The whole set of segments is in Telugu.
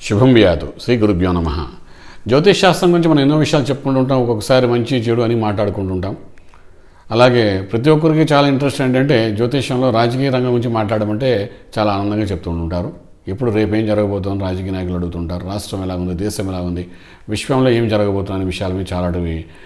శుభం వ్యాధు శ్రీ గురుభ్యో నమ జ్యోతిష్ శాస్త్రం గురించి మనం ఎన్నో విషయాలు చెప్పుకుంటూ ఉంటాం ఒక్కొక్కసారి మంచి చెడు అని మాట్లాడుకుంటుంటాం అలాగే ప్రతి ఒక్కరికి చాలా ఇంట్రెస్ట్ ఏంటంటే జ్యోతిష్యంలో రాజకీయ రంగం గురించి మాట్లాడమంటే చాలా ఆనందంగా చెప్తూ ఉంటారు ఎప్పుడు రేపు ఏం జరగబోతుందని రాజకీయ నాయకులు అడుగుతుంటారు రాష్ట్రం ఎలా ఉంది దేశం ఎలా ఉంది విశ్వంలో ఏం జరగబోతుంది అనే విషయాల మీద చాలా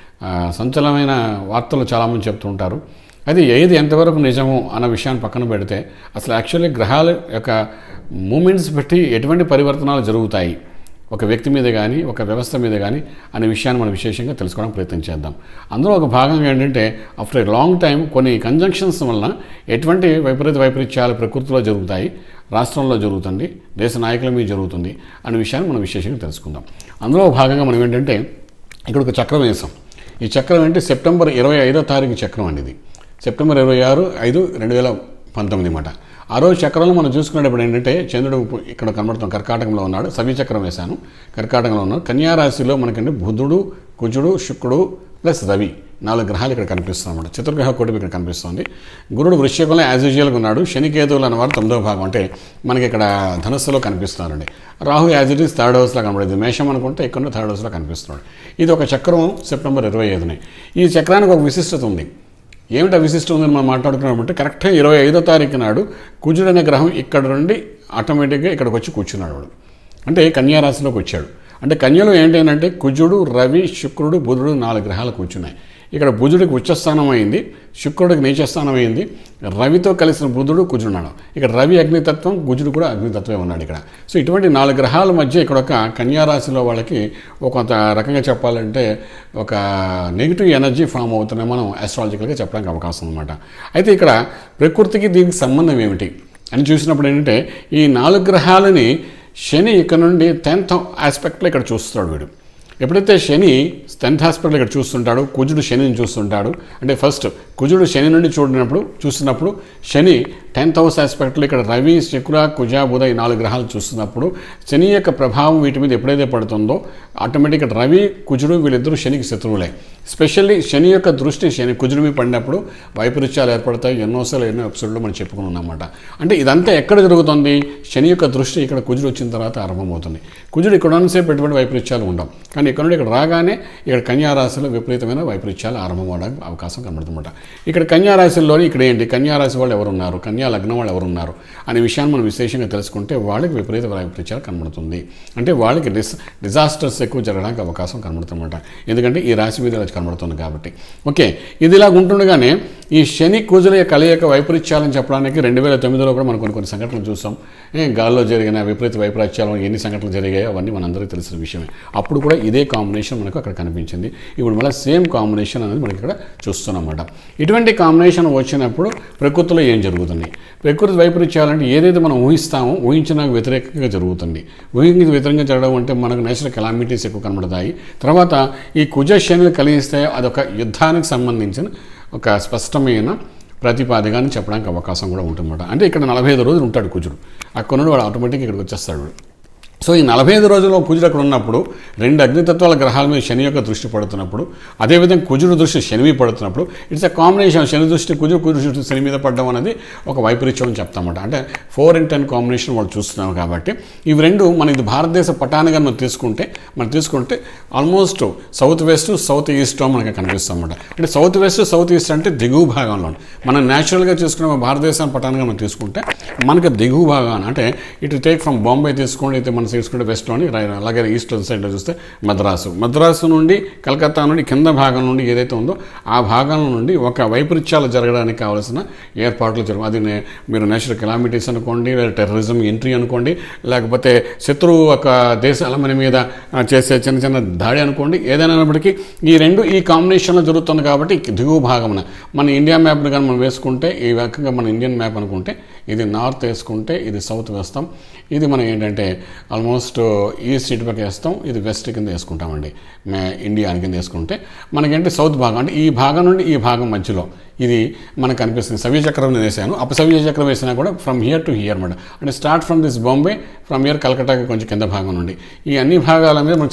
సంచలనమైన వార్తలు చాలామంది చెప్తూ ఉంటారు అది ఏది ఎంతవరకు నిజము అన్న విషయాన్ని పక్కన పెడితే అసలు యాక్చువల్లీ గ్రహాల యొక్క మూమెంట్స్ బట్టి ఎటువంటి పరివర్తనాలు జరుగుతాయి ఒక వ్యక్తి మీద కానీ ఒక వ్యవస్థ మీద కానీ అనే విషయాన్ని మనం విశేషంగా తెలుసుకోవడానికి ప్రయత్నం చేద్దాం అందులో ఒక భాగంగా ఏంటంటే ఆఫ్టర్ ఏ లాంగ్ టైం కొన్ని కంజంక్షన్స్ వలన ఎటువంటి వైపరీత వైపరీత్యాలు ప్రకృతిలో జరుగుతాయి రాష్ట్రంలో జరుగుతుంది దేశ నాయకుల మీద జరుగుతుంది అనే విషయాన్ని మనం విశేషంగా తెలుసుకుందాం అందులో భాగంగా మనం ఏంటంటే ఇక్కడ ఒక చక్రం వేసాం ఈ చక్రం ఏంటి సెప్టెంబర్ ఇరవై ఐదో తారీఖు చక్రం అండి ఇది సెప్టెంబర్ ఇరవై ఆరు ఐదు రెండు వేల పంతొమ్మిది అన్నమాట ఆ రోజు చక్రంలో మనం చూసుకునేటప్పుడు ఏంటంటే చంద్రుడు ఇక్కడ కనబడుతున్న కర్కాటకంలో ఉన్నాడు సవి చక్రం వేశాను కర్కాటకంలో ఉన్నాడు కన్యా రాశిలో మనకంటే బుధుడు కుజుడు శుక్రుడు ప్లస్ రవి నాలుగు గ్రహాలు ఇక్కడ కనిపిస్తుంది అనమాట చతుర్గ్రహ కూటమి ఇక్కడ కనిపిస్తుంది గురుడు వృశ్చికంలో యాజ్ యూజువల్గా ఉన్నాడు శనికేతువులు అన్నవాడు తొమ్మిదవ భాగం అంటే మనకి ఇక్కడ ధనస్సులో కనిపిస్తున్నారండి Rahu as it is third హౌస్లో కనబడేది మేషం అనుకుంటే ఇక్కడ థర్డ్ హౌస్లో కనిపిస్తున్నాడు ఇది ఒక చక్రం సెప్టెంబర్ ఇరవై ఐదుని ఈ చక్రానికి ఒక విశిష్టత ఉంది ఏమిటి ఆ విశిష్టం ఉందని మనం మాట్లాడుకున్నామంటే కరెక్ట్గా ఇరవై ఐదో తారీఖు నాడు కుజుడు అనే గ్రహం ఇక్కడ నుండి ఆటోమేటిక్గా ఇక్కడికి వచ్చి కూర్చున్నాడు వాడు అంటే కన్యా రాశిలోకి వచ్చాడు అంటే కన్యలో ఏంటంటే కుజుడు రవి శుక్రుడు బుధుడు నాలుగు గ్రహాలు కూర్చున్నాయి ఇక్కడ బుధుడికి ఉచ్చస్థానం అయింది శుక్రుడికి నీచస్థానం అయింది రవితో కలిసిన బుధుడు కుజుడున్నాడు ఇక్కడ రవి అగ్నితత్వం కుజుడు కూడా అగ్నితత్వమే ఉన్నాడు ఇక్కడ సో ఇటువంటి నాలుగు గ్రహాల మధ్య ఇక్కడ ఒక కన్యారాశిలో వాళ్ళకి ఒక కొంత రకంగా చెప్పాలంటే ఒక నెగిటివ్ ఎనర్జీ ఫామ్ అవుతుందని మనం ఆస్ట్రాలజికల్గా చెప్పడానికి అవకాశం అనమాట అయితే ఇక్కడ ప్రకృతికి దీనికి సంబంధం ఏమిటి అని చూసినప్పుడు ఏంటంటే ఈ నాలుగు గ్రహాలని శని ఇక్కడ నుండి టెన్త్ ఆస్పెక్ట్లో ఇక్కడ చూస్తాడు వీడు ఎప్పుడైతే శని టెన్త్ హాస్పిటల్ ఇక్కడ చూస్తుంటాడు కుజుడు శనిని చూస్తుంటాడు అంటే ఫస్ట్ కుజుడు శని నుండి చూడినప్పుడు చూస్తున్నప్పుడు శని టెన్త్ హౌస్ ఆస్పెక్ట్లో ఇక్కడ రవి శుక్ర కుజ బుధ ఈ నాలుగు గ్రహాలు చూస్తున్నప్పుడు శని యొక్క ప్రభావం వీటి మీద ఎప్పుడైతే పడుతుందో ఆటోమేటిక్గా రవి కుజుడు వీళ్ళిద్దరూ శనికి శత్రువులే స్పెషల్లీ శని యొక్క దృష్టి శని కుజుడు మీద పడినప్పుడు వైపరీత్యాలు ఏర్పడతాయి ఎన్నోసార్లు ఎన్నో ఎపిసోడ్లో మనం చెప్పుకుని ఉన్నామన్నమాట అంటే ఇదంతా ఎక్కడ జరుగుతుంది శని యొక్క దృష్టి ఇక్కడ కుజుడు వచ్చిన తర్వాత ఆరంభమవుతుంది కుజుడు ఇక్కడ ఉన్నసేపు ఎటువంటి వైపరీత్యాలు ఉండవు కానీ ఇక్కడ నుండి ఇక్కడ రాగానే ఇక్కడ కన్యారాశిలో విపరీతమైన వైపరీత్యాలు ఆరంభమవడానికి అవకాశం కనబడుతుందన్నమాట ఇక్కడ కన్యారాశిలోని ఇక్కడ ఏంటి కన్యారాశి వాళ్ళు ఎవరున్నారు కన్యా లగ్నం వాళ్ళు ఎవరున్నారు అనే విషయాన్ని మనం విశేషంగా తెలుసుకుంటే వాళ్ళకి విపరీత వైపరీత్యాలు కనబడుతుంది అంటే వాళ్ళకి డిస్ డిజాస్టర్స్ ఎక్కువ జరగడానికి అవకాశం కనబడుతుందన్నమాట ఎందుకంటే ఈ రాశి మీద ఇలా కనబడుతుంది కాబట్టి ఓకే ఇది ఇలా ఉంటుండగానే ఈ శని కుజుల యొక్క కలయిక వైపరీత్యాలని చెప్పడానికి రెండు వేల తొమ్మిదిలో కూడా మనం కొన్ని కొన్ని సంఘటనలు చూసాం ఏ గాల్లో జరిగిన విపరీత వైపరీత్యాలు ఎన్ని సంఘటనలు జరిగాయో అవన్నీ మనందరికీ తెలిసిన విషయమే అప్పుడు కూడా ఇదే కాంబినేషన్ మనకు అక్కడ కనిపించింది ఇప్పుడు మళ్ళీ సేమ్ కాంబినేషన్ అనేది మనకి ఇక్కడ చూస్తున్నామన్నమాట ఇటువంటి కాంబినేషన్ వచ్చినప్పుడు ప్రకృతిలో ఏం జరుగుతుంది ప్రకృతి వైపరీత్యాలంటే ఏదైతే మనం ఊహిస్తామో ఊహించిన వ్యతిరేకంగా జరుగుతుంది ఊహించి వ్యతిరేకంగా జరగడం అంటే మనకు నేచురల్ కెలామిటీస్ ఎక్కువ కనబడతాయి తర్వాత ఈ కుజ శనులు కలిగిస్తే అదొక యుద్ధానికి సంబంధించిన ఒక స్పష్టమైన ప్రతిపాదిక అని చెప్పడానికి అవకాశం కూడా ఉంటుందన్నమాట అంటే ఇక్కడ నలభై ఐదు రోజులు ఉంటాడు కుజుడు అక్కడ నుండి వాడు ఆటోమేటిక్గా ఇక్కడికి వచ్చేస్తాడు సో ఈ నలభై ఐదు రోజుల్లో కుజుడు అక్కడ ఉన్నప్పుడు రెండు అగ్నితత్వాల గ్రహాల మీద శని యొక్క దృష్టి పడుతున్నప్పుడు అదేవిధంగా కుజుడు దృష్టి శని మీద పడుతున్నప్పుడు ఇట్స్ అ కాంబినేషన్ శని దృష్టి కుజుడు కుజుడు దృష్టి శని మీద పడడం అనేది ఒక వైపరీత్యం అని చెప్తామన్నమాట అంటే ఫోర్ ఇన్ టెన్ కాంబినేషన్ వాళ్ళు చూస్తున్నాం కాబట్టి ఇవి రెండు మన ఇది భారతదేశ పటానిగా మనం తీసుకుంటే మనం తీసుకుంటే almost south west south east మనకి కనిపిస్తాం అన్నమాట అంటే సౌత్ వెస్ట్ సౌత్ ఈస్ట్ అంటే దిగువ భాగంలో మనం న్యాచురల్గా చూసుకున్న భారతదేశం పటానిగా మనం తీసుకుంటే మనకి దిగువ భాగాన అంటే ఇటు టేక్ ఫ్రమ్ బాంబే తీసుకోండి అయితే మన తీసుకుంటే వెస్ట్లోని అలాగే ఈస్ట్ సైడ్లో చూస్తే మద్రాసు మద్రాసు నుండి కలకత్తా నుండి కింద భాగం నుండి ఏదైతే ఉందో ఆ భాగం నుండి ఒక వైపరీత్యాలు జరగడానికి కావాల్సిన ఏర్పాట్లు జరుగు అది నే- మీరు నేచురల్ కెలామిటీస్ అనుకోండి లేదా టెర్రరిజం ఎంట్రీ అనుకోండి లేకపోతే శత్రువు ఒక దేశాల మన మీద ఆ, చేసే చిన్న చిన్న దాడి అనుకోండి ఏదైనా అయినప్పటికీ ఈ రెండు ఈ కాంబినేషన్లో జరుగుతుంది కాబట్టి దిగువ భాగమున మన ఇండియా మ్యాప్ని కానీ మనం వేసుకుంటే ఈ రకంగా మన ఇండియన్ మ్యాప్ అనుకుంటే ఇది నార్త్ వేసుకుంటే ఇది సౌత్ వేస్తాం ఇది మనం ఏంటంటే ఆల్మోస్ట్ ఈస్ట్ ఇటు పక్క వేస్తాం ఇది వెస్ట్ కింద వేసుకుంటామండి మే ఇండియా కింద వేసుకుంటే మనకేంటి సౌత్ భాగం అంటే ఈ భాగం నుండి ఈ భాగం మధ్యలో ఇది మనకు కనిపిస్తుంది సవ్య చక్రం నేను వేసాను అపసవ్య చక్రం వేసినా కూడా ఫ్రమ్ హియర్ టు హియర్ అనమాట అంటే start from this Bombay from here కలకట్టాకి కొంచెం కింద భాగం నుండి ఈ అన్ని భాగాల మీద మనకు చాలా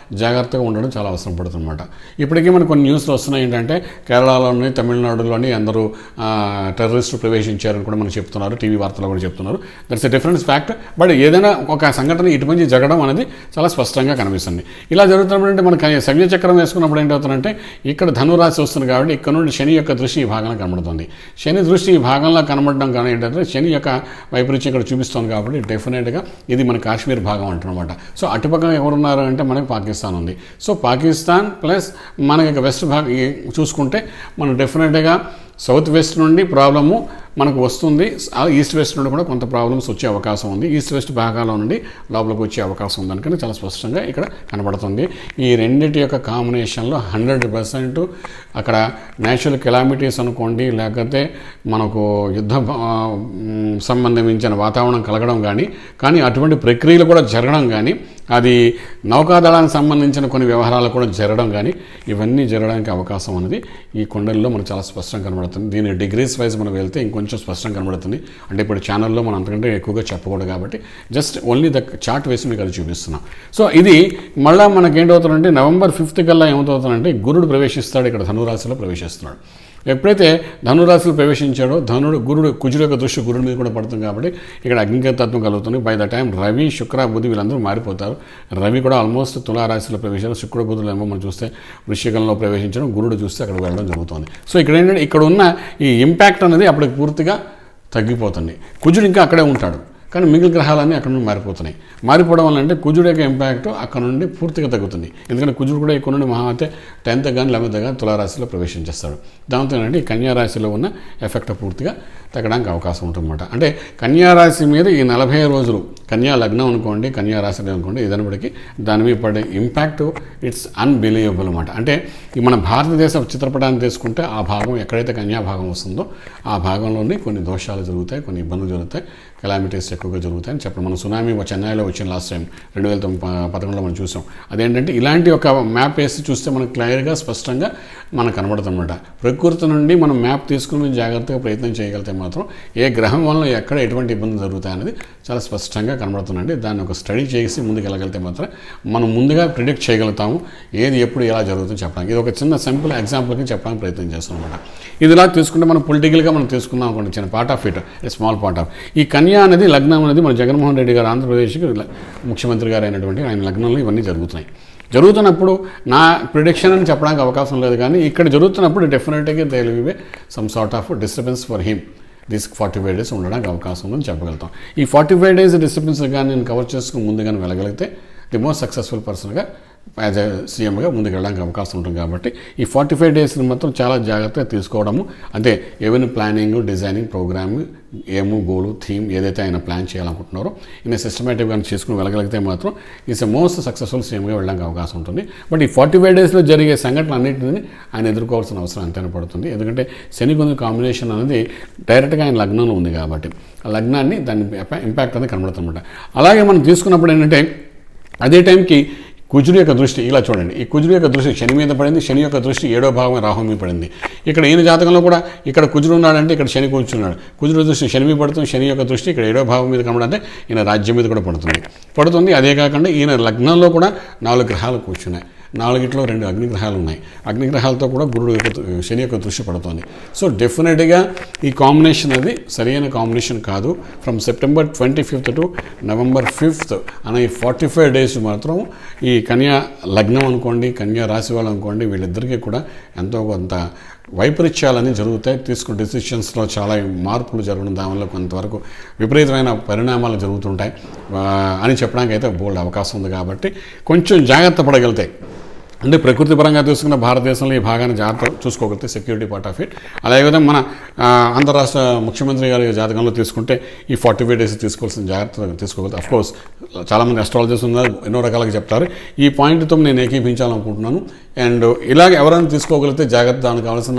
జాగ్రత్తగా ఉండడం చాలా అవసరం పడుతుందన్నమాట ఇప్పటికీ మనకు కొన్ని న్యూస్లు వస్తున్నాయి ఏంటంటే కేరళలోని తమిళనాడులోని అందరూ టెర్రరిస్టులు ప్రవేశించారని కూడా మనకు చెప్తున్నారు టీవీ వార్తలు కూడా చెప్తున్నారు that's a difference fact but ఏదైనా ఒక సంఘటన ఇటుపంచి జరగడం అనేది చాలా స్పష్టంగా కనిపిస్తుంది ఇలా జరుగుతున్నప్పుడు మనకి సంఖ్య చక్రం వేసుకున్నప్పుడు ఏంటవుతుందంటే ఇక్కడ ధనురాశి వస్తుంది కాబట్టి ఇక్కడ నుండి శని యొక్క దృష్టి ఈ భాగంలో కనబడుతుంది శని దృష్టి ఈ భాగంలో కనబడడం కానీ ఏంటంటే శని యొక్క వైపరీత్యం ఇక్కడ చూపిస్తుంది కాబట్టి డెఫినెట్గా ఇది మన కాశ్మీర్ భాగం అంటున్నమాట సో అటుపక్కన ఎవరున్నారు అంటే మనకి పాకిస్తాన్ ఉంది సో పాకిస్తాన్ ప్లస్ మనకి వెస్ట్ భాగం ఈ చూసుకుంటే మనం డెఫినెట్గా సౌత్ వెస్ట్ నుండి ప్రాబ్లము మనకు వస్తుంది ఆ ఈస్ట్ వెస్ట్ నుండి కూడా కొంత ప్రాబ్లమ్స్ వచ్చే అవకాశం ఉంది ఈస్ట్ వెస్ట్ భాగాల నుండి లోపలికి వచ్చే అవకాశం ఉంది అందుకని చాలా స్పష్టంగా ఇక్కడ కనబడుతుంది ఈ రెండింటి యొక్క కాంబినేషన్లో హండ్రెడ్ పర్సెంట్ అక్కడ న్యాచురల్ కెలామిటీస్ అనుకోండి లేకపోతే మనకు యుద్ధ ఆ, మ్, సంబంధించిన వాతావరణం కలగడం కానీ కానీ అటువంటి ప్రక్రియలు కూడా జరగడం కానీ అది నౌకాదళానికి సంబంధించిన కొన్ని వ్యవహారాలు కూడా జరగడం కానీ ఇవన్నీ జరగడానికి అవకాశం అనేది ఈ కొండల్లో మనకు చాలా స్పష్టంగా కనబడుతుంది దీని డిగ్రీస్ వైజ్ మనం వెళ్తే ఇంకొంచెం స్పష్టంగా కనబడుతుంది అంటే ఇప్పుడు ఛానల్లో మనం అంతకంటే ఎక్కువగా చెప్పకూడదు కాబట్టి జస్ట్ ఓన్లీ ద చార్ట్ వేసి మీకు అది చూపిస్తున్నాం సో ఇది మళ్ళీ మనకి ఏంటవుతుందంటే నవంబర్ ఫిఫ్త్ కల్లా ఏమవుతుందంటే గురుడు ప్రవేశిస్తాడు ఇక్కడ ధనురాశిలో ప్రవేశిస్తున్నాడు ఎప్పుడైతే ధనురాశిలో ప్రవేశించాడో ధనుడు గురుడు కుజుడు యొక్క దృష్టి గురుడు మీద కూడా పడుతుంది కాబట్టి ఇక్కడ అగ్నితత్వం కలుగుతుంది బై ద టైం రవి శుక్ర బుధి వీళ్ళందరూ మారిపోతారు రవి కూడా ఆల్మోస్ట్ తులారాశిలో ప్రవేశించారు శుక్ర బుధులు ఏమో మనం చూస్తే వృశ్చికంలో ప్రవేశించడం గురుడు చూస్తే అక్కడ వెళ్ళడం జరుగుతుంది సో ఇక్కడ ఏంటంటే ఇక్కడ ఉన్న ఈ ఇంపాక్ట్ అనేది అప్పటికి పూర్తిగా తగ్గిపోతుంది కుజుడు ఇంకా అక్కడే ఉంటాడు కానీ మిగిలిన గ్రహాలన్నీ అక్కడ నుండి మారిపోతున్నాయి మారిపోవడం వల్ల అంటే కుజుడు యొక్క ఇంపాక్ట్ అక్కడ నుండి పూర్తిగా తగ్గుతుంది ఎందుకంటే కుజుడు కూడా ఇక్కడ నుండి మహా అయితే టెన్త్ కానీ లెవెన్త్ కానీ తులారాశిలో ప్రవేశించేస్తాడు దాంతో ఏంటంటే ఈ కన్యా రాశిలో ఉన్న ఎఫెక్ట్ పూర్తిగా తగ్గడానికి అవకాశం ఉంటుందన్నమాట అంటే కన్యా రాశి మీద ఈ నలభై రోజులు కన్యా లగ్నం అనుకోండి కన్యా రాశి అనుకోండి ఏదైనప్పటికీ దాని మీద పడే ఇంపాక్ట్ ఇట్స్ అన్బిలీవబుల్ అనమాట అంటే ఈ మన భారతదేశ చిత్రపటాన్ని తీసుకుంటే ఆ భాగం ఎక్కడైతే కన్యా భాగం వస్తుందో ఆ భాగంలోనే కొన్ని దోషాలు జరుగుతాయి కొన్ని ఇబ్బందులు జరుగుతాయి కెలామిటీస్ ఎక్కువగా జరుగుతాయని చెప్పడం మనం సునామీ చెన్నైలో వచ్చిన లాస్ట్ టైం రెండు వేల తొమ్మిది పదకొండులో మనం చూసాం అదేంటంటే ఇలాంటి ఒక మ్యాప్ వేసి చూస్తే మనకు క్లియర్గా స్పష్టంగా మనకు కనబడుతుంది అనమాట ప్రకృతి నుండి మనం మ్యాప్ తీసుకుని జాగ్రత్తగా ప్రయత్నం చేయగలిగితే మాత్రం ఏ గ్రహం వల్ల ఎక్కడ ఎటువంటి ఇబ్బందులు జరుగుతాయి అనేది చాలా స్పష్టంగా కనబడుతుందండి దాన్ని ఒక స్టడీ చేసి ముందుకు వెళ్ళగలిగితే మాత్రం మనం ముందుగా ప్రిడిక్ట్ చేయగలుగుతాము ఏది ఎప్పుడు ఎలా జరుగుతుందో చెప్పడానికి ఇది ఒక చిన్న సింపుల్ ఎగ్జాంపుల్కి చెప్పడానికి ప్రయత్నం చేస్తాం అనమాట ఇది ఇలా తీసుకుంటే మనం పొలిటికల్గా మనం తీసుకుందాం అనుకోండి చిన్న part of it small part of ఈ కన్యా అనేది లగ్నం అనేది మన జగన్మోహన్ రెడ్డి గారు ఆంధ్రప్రదేశ్కి ల- ముఖ్యమంత్రి గారు అయినటువంటి ఆయన లగ్నంలో ఇవన్నీ జరుగుతున్నాయి జరుగుతున్నప్పుడు నా ప్రిడిక్షన్ అని చెప్పడానికి అవకాశం లేదు కానీ ఇక్కడ జరుగుతున్నప్పుడు డెఫినెట్గా తెలివే some sort of disturbance for him this forty five days ఉండడానికి అవకాశం ఉందని చెప్పగలుగుతాం ఈ ఫార్టీ ఫైవ్ డేస్ డిస్టర్బెన్స్ కానీ నేను కవర్ చేసుకుని ముందుగానే వెళ్ళగలిగితే ది మోస్ట్ సక్సెస్ఫుల్ పర్సన్గా యాజ్ ఎ సీఎంగా ముందుకు వెళ్ళడానికి అవకాశం ఉంటుంది కాబట్టి ఈ ఫార్టీ ఫైవ్ డేస్ని మాత్రం చాలా జాగ్రత్తగా తీసుకోవడము అంటే ఏవైనా ప్లానింగ్ డిజైనింగ్ ప్రోగ్రామ్ ఏము గోలు థీమ్ ఏదైతే ఆయన ప్లాన్ చేయాలనుకుంటున్నారో ఈయన సిస్టమేటిక్గా చేసుకుని వెళ్ళగలిగితే మాత్రం ఈస్ ఎ మోస్ట్ సక్సెస్ఫుల్ సీఎంగా వెళ్ళడానికి అవకాశం ఉంటుంది బట్ ఈ ఫార్టీ ఫైవ్ డేస్లో జరిగే సంఘటనలు అన్నింటినీ ఆయన ఎదుర్కోవాల్సిన అవసరం ఎంతైనా పడుతుంది ఎందుకంటే శని కొంత కాంబినేషన్ అనేది డైరెక్ట్గా ఆయన లగ్నంలో ఉంది కాబట్టి ఆ లగ్నాన్ని దాని ఇంపాక్ట్ అనేది కనబడుతుందన్నమాట అలాగే మనం తీసుకున్నప్పుడు ఏంటంటే అదే టైంకి కుజుడు యొక్క దృష్టి ఇలా చూడండి ఈ కుజుడు యొక్క దృష్టి శని మీద పడింది శని యొక్క దృష్టి ఏడో భాగం రాహు మీద పడింది ఇక్కడ ఈయన జాతకంలో కూడా ఇక్కడ కుజుడు ఉన్నాడంటే ఇక్కడ శని కూర్చున్నాడు కుజుడు దృష్టి శని మీద పడుతుంది శని యొక్క దృష్టి ఇక్కడ ఏడో భాగం మీద కనబడంటే ఈయన రాజ్యం మీద కూడా పడుతుంది పడుతుంది అదే కాకుండా ఈయన లగ్నంలో కూడా నాలుగు గ్రహాలు కూర్చున్నాయి నాలుగిట్లో రెండు అగ్నిగ్రహాలు ఉన్నాయి అగ్నిగ్రహాలతో కూడా గురుడు యొక్క దృ- శని యొక్క దృష్టి పడుతుంది సో డెఫినెట్గా ఈ కాంబినేషన్ అది సరైన కాంబినేషన్ కాదు from September twenty fifth to November fifth అనే ఈ ఫార్టీ ఫైవ్ డేస్ మాత్రం ఈ కన్యా లగ్నం అనుకోండి కన్యా రాశి వాళ్ళు అనుకోండి వీళ్ళిద్దరికీ కూడా ఎంతో కొంత వైపరీత్యాలని జరుగుతాయి తీసుకున్న డెసిషన్స్లో చాలా మార్పులు జరగడం దానివల్ల కొంతవరకు విపరీతమైన పరిణామాలు జరుగుతుంటాయి ఆ, అని చెప్పడానికి అయితే బోల్డ్ అవకాశం ఉంది కాబట్టి కొంచెం జాగ్రత్త పడగలితే అంటే ప్రకృతి పరంగా తీసుకున్న భారతదేశంలో ఈ భాగాన్ని జాగ్రత్త చూసుకోగలిగితే సెక్యూరిటీ పార్ట్ ఆఫ్ ఇట్ అలాగే మన ఆ, ఆంధ్ర రాష్ట్ర ముఖ్యమంత్రి గారి జాతకంలో తీసుకుంటే ఈ ఫార్టీ ఫైవ్ డేస్ తీసుకోవాల్సిన జాగ్రత్త తీసుకోగలుగుతాం అఫ్ కోర్స్ చాలామంది అస్ట్రాలజర్స్ ఉన్నారు ఎన్నో రకాలుగా చెప్తారు ఈ పాయింట్తో నేను ఏకీపించాలనుకుంటున్నాను అండ్ ఇలాగ ఎవరైనా తీసుకోగలిగితే జాగ్రత్త దానికి కావాల్సిన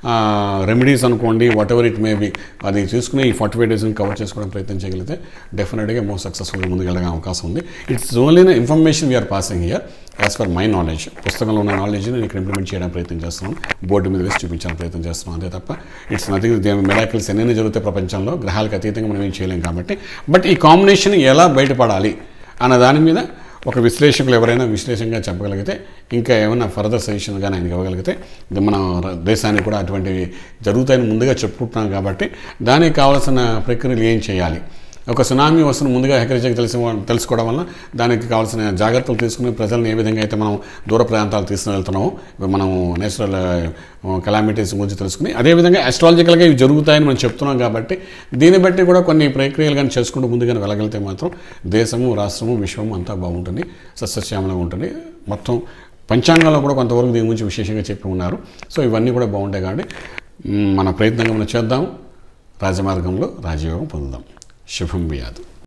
రెమెడీస్ అనుకోండి whatever it may be అది తీసుకుని ఈ ఫార్టీ ఫైవ్ డేస్ని కవర్ చేసుకోవడం ప్రయత్నం చేయగలిగితే డెఫినెట్గా మోస్ట్ సక్సెస్ఫుల్గా ముందుకు వెళ్ళడానికి అవకాశం ఉంది it's only information we are passing here as for my knowledge పుస్తకంలో ఉన్న నాలెడ్జ్ని నేను ఇక్కడ ఇంప్లిమెంట్ చేయడానికి ప్రయత్నం చేస్తున్నాను బోర్డు మీద వేసి చూపించడానికి ప్రయత్నం చేస్తున్నాను అంతే తప్ప ఇట్స్ నథింగ్ మెరాకిల్స్ ఎన్ని జరుగుతాయి ప్రపంచంలో గ్రహాలకు అతీతంగా మనం ఏం చేయలేం కాబట్టి బట్ ఈ కాంబినేషన్ ఎలా బయటపడాలి అన్న దాని మీద ఒక విశ్లేషకులు ఎవరైనా విశ్లేషంగా చెప్పగలిగితే ఇంకా ఏమైనా ఫర్దర్ సజెషన్ కానీ ఆయన ఇవ్వగలిగితే ఇది మన ర- దేశానికి కూడా అటువంటివి జరుగుతాయని ముందుగా చెప్పుకుంటున్నాం కాబట్టి దానికి కావాల్సిన ప్రక్రియలు ఏం చేయాలి ఒక సునామీ వస్తున్న ముందుగా హెచ్చరిక తెలిసి తెలుసుకోవడం వల్ల దానికి కావాల్సిన జాగ్రత్తలు తీసుకుని ప్రజలను ఏ విధంగా అయితే మనం దూర ప్రాంతాలు తీసుకుని వెళ్తున్నామో ఇప్పుడు మనం నేచురల్ కెలామిటీస్ గురించి తెలుసుకుని అదేవిధంగా అస్ట్రాలజికల్గా ఇవి జరుగుతాయని మనం చెప్తున్నాం కాబట్టి దీన్ని బట్టి కూడా కొన్ని ప్రక్రియలు కానీ చేసుకుంటూ ముందుగానే వెళ్ళగలిగితే మాత్రం దేశము రాష్ట్రము విశ్వము అంతా బాగుంటుంది సస్యశ్యామలంగా ఉంటుంది మొత్తం పంచాంగంలో కూడా కొంతవరకు దీని గురించి విశేషంగా చెప్పి ఉన్నారు సో ఇవన్నీ కూడా బాగుంటాయి కాబట్టి మ్, మన ప్రయత్నంగా మనం చేద్దాం రాజమార్గంలో రాజయోగం పొందుదాం శుభం వ్యాధు